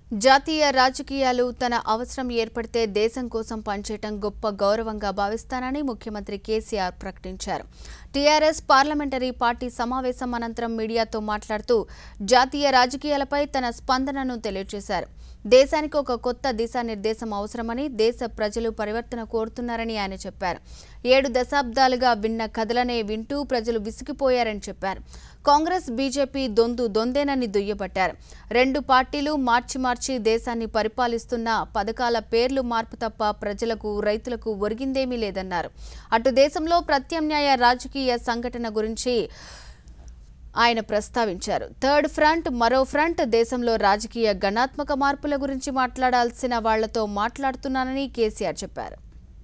జాతీయ రాజకీయాలు తన అవసరం ఏర్పడితే దేశం కోసం పనిచేయటం గొప్ప గౌరవంగా భావిస్తానని ముఖ్యమంత్రి కేసీఆర్ ప్రకటించారు టీఆర్ఎస్ పార్లమెంటరీ పార్టీ సమావేశం అనంతరం మీడియాతో మాట్లాడుతూ జాతీయ రాజకీయాలపై తన స్పందనను తెలియజేశారు దేశానికి ఒక కొత్త దిశానిర్దేశం అవసరమని దేశ ప్రజలు పరివర్తన కోరుతున్నారని ఆయన చెప్పారు ఏడు దశాబ్దాలుగా విన్న కథలనే వింటూ ప్రజలు విసిగిపోయారని చెప్పారు కాంగ్రెస్ బీజేపీ దొందు దొందేనని దుయ్యబట్టారు రెండు పార్టీలు మార్చి మార్చి దేశాన్ని పరిపాలిస్తున్న పథకాల పేర్లు మార్పు తప్ప ప్రజలకు రైతులకు ఒరిగిందేమీ లేదన్నారు అటు దేశంలో ప్రత్యామ్నాయ రాజకీయ సంఘటన గురించి ఆయన ప్రస్తావించారు థర్డ్ ఫ్రంట్ మరో ఫ్రంట్ దేశంలో రాజకీయ గణాత్మక మార్పుల గురించి మాట్లాడాల్సిన వాళ్లతో మాట్లాడుతున్నానని కేసీఆర్ చెప్పారు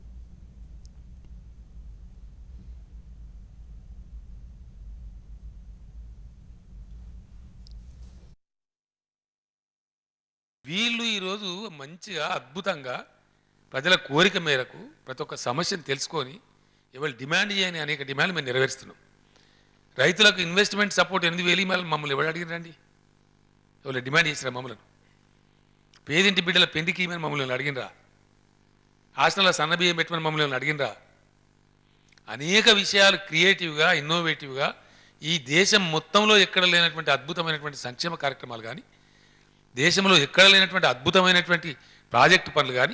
వీళ్ళు ఈరోజు మంచిగా అద్భుతంగా ప్రజల కోరిక మేరకు ప్రతి ఒక్క సమస్యను తెలుసుకొని ఎవరు డిమాండ్ చేయని అనేక డిమాండ్లు మేము నెరవేరుస్తున్నాం రైతులకు ఇన్వెస్ట్మెంట్ సపోర్ట్ ఎనిమిది వేలు ఇవ్వాలి మమ్మల్ని ఎవరు అడిగిరండి ఎవరు డిమాండ్ చేసిరా మమ్మల్ని పేదింటి బిడ్డల పెండికి ఇవ్వని మమ్మల్ని అడిగినరా హాస్టల్లో సన్న బియ్యం పెట్టమని మమ్మల్ని అడిగినరా అనేక విషయాలు క్రియేటివ్గా ఇన్నోవేటివ్గా ఈ దేశం మొత్తంలో ఎక్కడ లేనటువంటి అద్భుతమైనటువంటి సంక్షేమ కార్యక్రమాలు కానీ దేశంలో ఎక్కడ లేనటువంటి అద్భుతమైనటువంటి ప్రాజెక్టు పనులు కానీ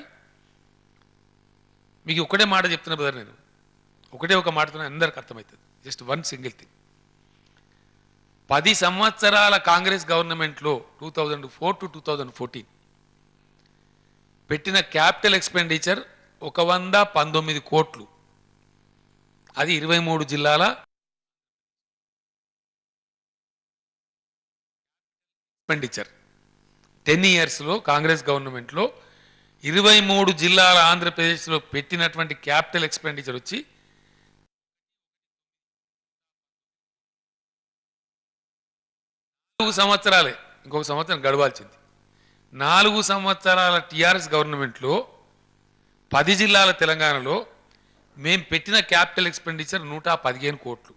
మీకు ఒకటే మాట చెప్తున్నా బ్రదర్ నేను ఒకటే ఒక మాటతో అందరికి అర్థమవుతుంది జస్ట్ వన్ సింగిల్ థింగ్ పది సంవత్సరాల కాంగ్రెస్ గవర్నమెంట్లో two thousand four to two thousand fourteen పెట్టిన క్యాపిటల్ ఎక్స్పెండిచర్ ఒక వంద పంతొమ్మిది కోట్లు అది ఇరవై మూడు జిల్లాల ఎక్స్పెండిచర్ టెన్ ఇయర్స్లో కాంగ్రెస్ గవర్నమెంట్లో ఇరవై మూడు జిల్లాల ఆంధ్రప్రదేశ్లో పెట్టినటువంటి క్యాపిటల్ ఎక్స్పెండిచర్ వచ్చి నాలుగు సంవత్సరాలే ఇంకొక సంవత్సరం గడవాల్సింది నాలుగు సంవత్సరాల టీఆర్ఎస్ గవర్నమెంట్లో పది జిల్లాల తెలంగాణలో మేము పెట్టిన క్యాపిటల్ ఎక్స్పెండిచర్ నూట పదిహేను కోట్లు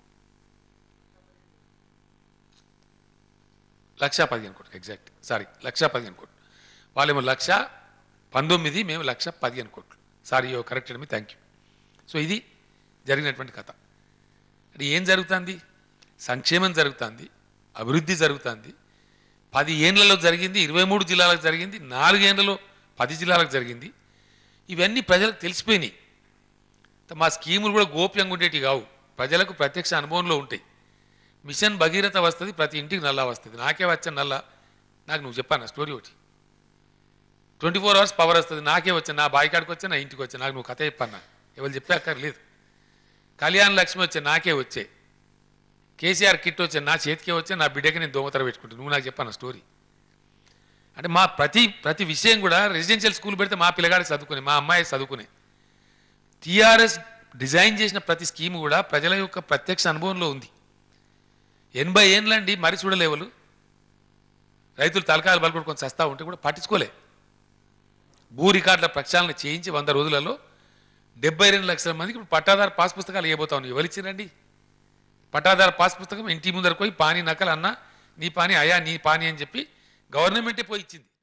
లక్ష పదిహేను కోట్లు ఎగ్జాక్ట్ సారీ లక్ష పదిహేను కోట్లు వాళ్ళేమో లక్ష పంతొమ్మిది మేము లక్ష పదిహేను కోట్లు sorry you correct me thank you so ఇది జరిగినటువంటి కథ అంటే ఏం జరుగుతుంది సంక్షేమం జరుగుతుంది అభివృద్ధి జరుగుతుంది పది ఏండ్లలో జరిగింది ఇరవై మూడు జిల్లాలకు జరిగింది నాలుగేండ్లలో పది జిల్లాలకు జరిగింది ఇవన్నీ ప్రజలకు తెలిసిపోయినాయి మా స్కీములు కూడా గోప్యంగా ఉండేటివి కావు ప్రజలకు ప్రత్యక్ష అనుభవంలో ఉంటాయి మిషన్ భగీరథ వస్తుంది ప్రతి ఇంటికి నల్లా వస్తుంది నాకే వచ్చా నల్లా నాకు నువ్వు చెప్పాను స్టోరీ ఒకటి ట్వంటీ ఫోర్ అవర్స్ పవర్ వస్తుంది నాకే వచ్చా నా బాయి కాడికి వచ్చా నా ఇంటికి వచ్చా నాకు నువ్వు కథ చెప్పన్నా ఎవరు చెప్పే అక్కర్లేదు కళ్యాణ లక్ష్మి వచ్చే నాకే వచ్చే కేసీఆర్ కిట్ వచ్చే నా చేతికే వచ్చే నా బిడ్డకి నేను దోమతర పెట్టుకుంటాను నువ్వు నాకు చెప్పాను స్టోరీ అంటే మా ప్రతి ప్రతి విషయం కూడా రెసిడెన్షియల్ స్కూల్ పెడితే మా పిల్లగాడి చదువుకునే మా అమ్మాయి చదువుకునే టీఆర్ఎస్ డిజైన్ చేసిన ప్రతి స్కీమ్ కూడా ప్రజల యొక్క ప్రత్యక్ష అనుభవంలో ఉంది ఎనభై ఏండ్లండి మరి చూడలేవలు రైతులు తలకాయలు బలకొట్టుకొని చస్తా ఉంటే కూడా పట్టించుకోలే భూ రికార్డుల ప్రక్షాళన చేయించి వంద రోజులలో డెబ్బై రెండు లక్షల మందికి ఇప్పుడు పట్టాదారు పాస్ పుస్తకాలు ఇవ్వబోతా ఉన్నాయి ఎవరిచ్చిరండి పట్టాదారు పాస్ పుస్తకం ఇంటి ముందరకు పోయి పాని నకలు అన్న నీ పాని అయా నీ పాని అని చెప్పి గవర్నమెంటే పోయి ఇచ్చింది